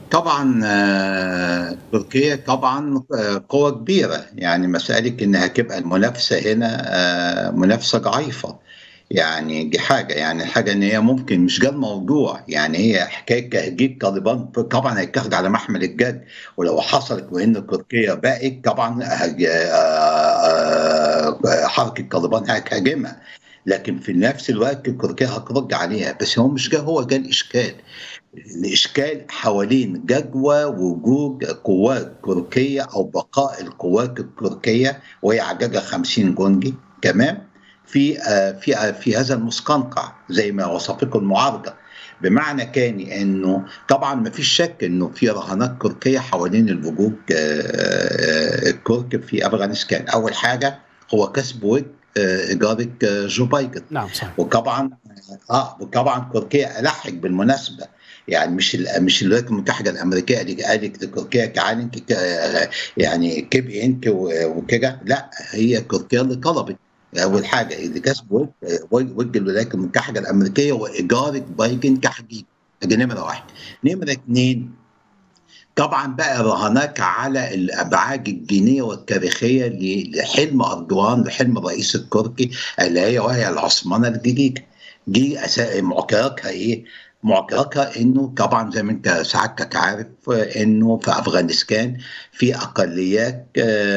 طبعا آه، تركيا طبعا آه، قوة كبيرة يعني مسألة إنها تبقى المنافسة هنا آه، منافسة ضعيفة يعني دي حاجة يعني حاجة إن هي ممكن مش ده الموضوع يعني هي حكاية تهجير طالبان طبعا هيتاخد على محمل الجد ولو حصلت وإن تركيا بقت طبعا هج- آه، آه، حركة طالبان هتهاجمها لكن في نفس الوقت تركيا هترد عليها بس هو مش ده هو ده الإشكال الإشكال حوالين جدوى وجود قوات تركية أو بقاء القوات التركية وهي عججة 50 جندي تمام في آه، في آه، في هذا المستنقع زي ما وصفته المعارضة بمعنى كاني انه طبعا ما فيش شك انه في رهانات تركيه حوالين الوجود آه، آه، الترك في افغانستان اول حاجه هو كسب وجه آه، اداره آه، جو بايدن نعم صحيح وطبعا اه وطبعا تركيا الحق بالمناسبه يعني مش ال- مش الولايات المتحده الامريكيه اللي قالت لتركيا تعالي انت ك- يعني كبي انت و- وكده لا هي تركيا اللي طلبت اول حاجه اللي كسب وجه وجه الولايات المتحده الامريكيه واداره بايدن كحقيقه دي نمره واحد نمره اثنين طبعا بقى رهانات على الابعاد الدينيه والتاريخيه ل- لحلم اردوغان لحلم الرئيس التركي اللي هي وهي العثمانه الجديده دي أسا- معطياتها ايه؟ معطياتها انه طبعا زي ما انت سعادتك عارف انه في افغانستان في اقليات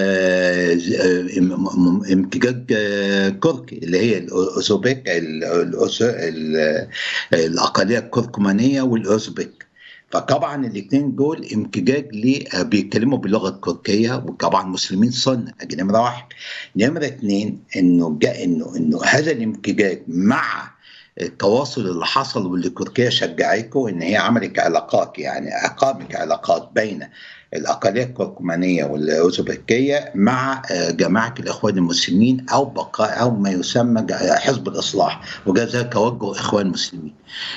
آه، آه، ام- ام- امتجاج آه، تركي اللي هي الاوزبك ال- الأوز- ال- الاقليه التركمانيه والاوزبك فطبعا الاثنين دول امتجاج ل بيتكلموا باللغه التركيه وطبعا مسلمين سنه ادي نمره واحد نمره اثنين انه جاء انه انه هذا الامتجاج مع التواصل اللي حصل واللي تركيا شجعته ان هي عملت علاقات يعني اقامت علاقات بين الاقليه التركمانيه والاوزبكيه مع آه، جماعه الاخوان المسلمين او بقاء او ما يسمى حزب الاصلاح وجاء توجه اخوان المسلمين.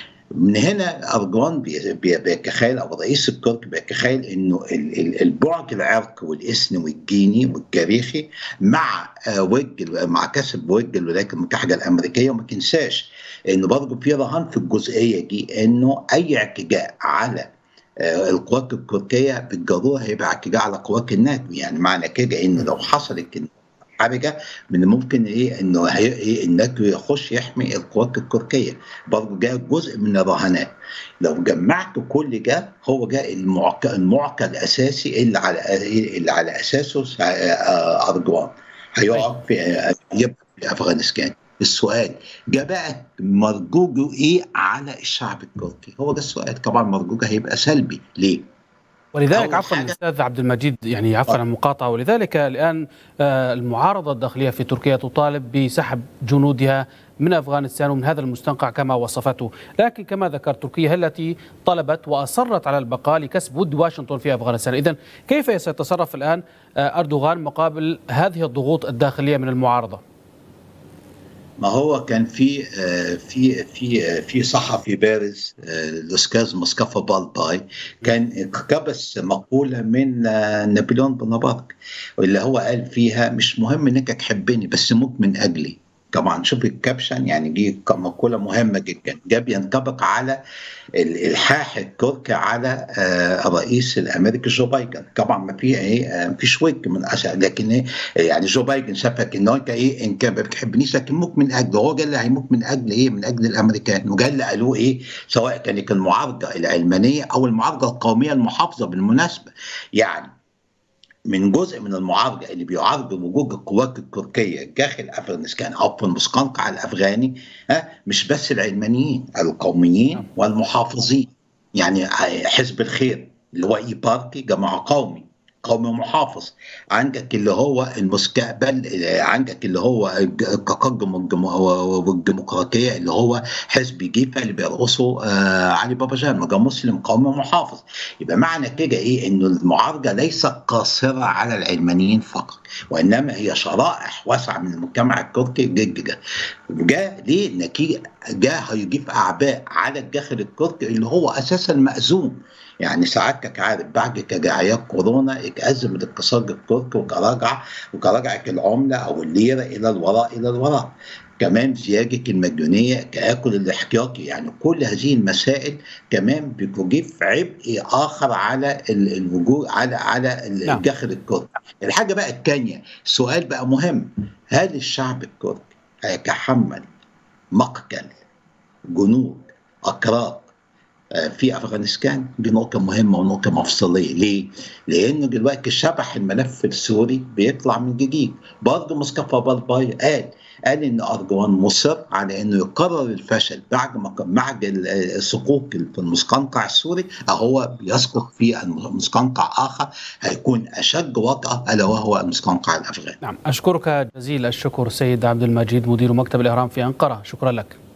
من هنا اردوغان بي- بي- بيتخيل او الرئيس التركي بيتخيل انه ال- ال- البعد العرقي والاثني والديني والتاريخي مع آه، وجه مع كسب وجه الولايات المتحده الامريكيه وما تنساش انه برضه في رهان في الجزئيه دي انه اي اعتداء على آه، القوات التركيه بالضروره هيبقى اعتداء على قوات الناتو يعني معنى كده ان لو حصلت إن حاجه من الممكن ايه انه هي إيه الناتو يخش يحمي القوات التركيه برضه ده جزء من الرهانات لو جمعت كل ده هو ده المعك- المعطى الاساسي اللي على اللي على اساسه س- آه، اردوغان هيقعد في آه، يبقى في افغانستان السؤال جه بقى مرجوجه ايه على الشعب التركي هو ده السؤال طبعا مرجوجه هيبقى سلبي ليه ولذلك أول عفوا حاجة- استاذ عبد المجيد يعني عفوا عن المقاطعه ولذلك الان آه، المعارضه الداخليه في تركيا تطالب بسحب جنودها من افغانستان ومن هذا المستنقع كما وصفته، لكن كما ذكرت تركيا هي التي طلبت واصرت على البقاء لكسب ود واشنطن في افغانستان، اذا كيف سيتصرف الان آه، اردوغان مقابل هذه الضغوط الداخليه من المعارضه؟ ما هو كان في آه، في في آه، في صحفي بارز آه، الاستاذ مصطفى بالباي كان اقتبس مقوله من آه، نابليون بونابرت واللي هو قال فيها مش مهم انك تحبني بس موت من اجلي طبعا شوف الكابشن يعني دي مقوله مهمه جدا ده بينطبق على الالحاح التركي على آه، الرئيس الامريكي جو بايدن طبعا ما في ايه آه، ما فيش وجه من أسا لكن ايه يعني جو بايدن شافك ان انت ايه انت ما بتحبنيش لكن موت من اجله هو قال اللي هيموت من اجل ايه من اجل الامريكان وقال اللي قالوه ايه سواء كانت المعارضه العلمانيه او المعارضه القوميه المحافظه بالمناسبه يعني من جزء من المعارضه اللي بيعارضوا وجود القوات التركيه داخل افغانستان او في المستنقع الافغاني ها مش بس العلمانيين القوميين والمحافظين يعني حزب الخير اللي هو اي بارتي جماعه قومي قومي محافظ عندك اللي هو المستقبل عندك اللي هو التقدم والديمقراطيه اللي هو حزب جيفا اللي بيرقصه آه علي بابا جان ده مسلم قومي محافظ يبقى معنى كده ايه انه المعارضه ليست قاصره على العلمانيين فقط وانما هي شرائح واسعه من المجتمع التركي جدا جاء ليه نتيجه جاء هيجيب اعباء على الداخل التركي اللي هو اساسا مأزوم يعني سعادتك عارف بعد تداعيات كورونا اتأزم الاقتصاد التركي وتراجع وتراجعت العمله او الليره الى الوراء الى الوراء كمان زياجة المجانية كآكل الاحتياطي يعني كل هذه المسائل كمان بتضيف عبء آخر على الوجود على على الداخل الكردي الحاجة بقى الثانية السؤال بقى مهم هل الشعب الكردي هيتحمل مقتل جنود أكراد في افغانستان دي نقطه مهمه ونقطه مفصليه ليه؟ لانه دلوقتي شبح الملف السوري بيطلع من جديد برضه مصطفى بالباي قال قال ان اردوغان مصر على انه يقرر الفشل بعد ما بعد السقوط في المستنقع السوري هو بيسقط في مستنقع اخر هيكون اشد وطأة الا وهو المستنقع الافغاني. نعم اشكرك جزيل الشكر سيد عبد المجيد مدير مكتب الاهرام في انقره شكرا لك.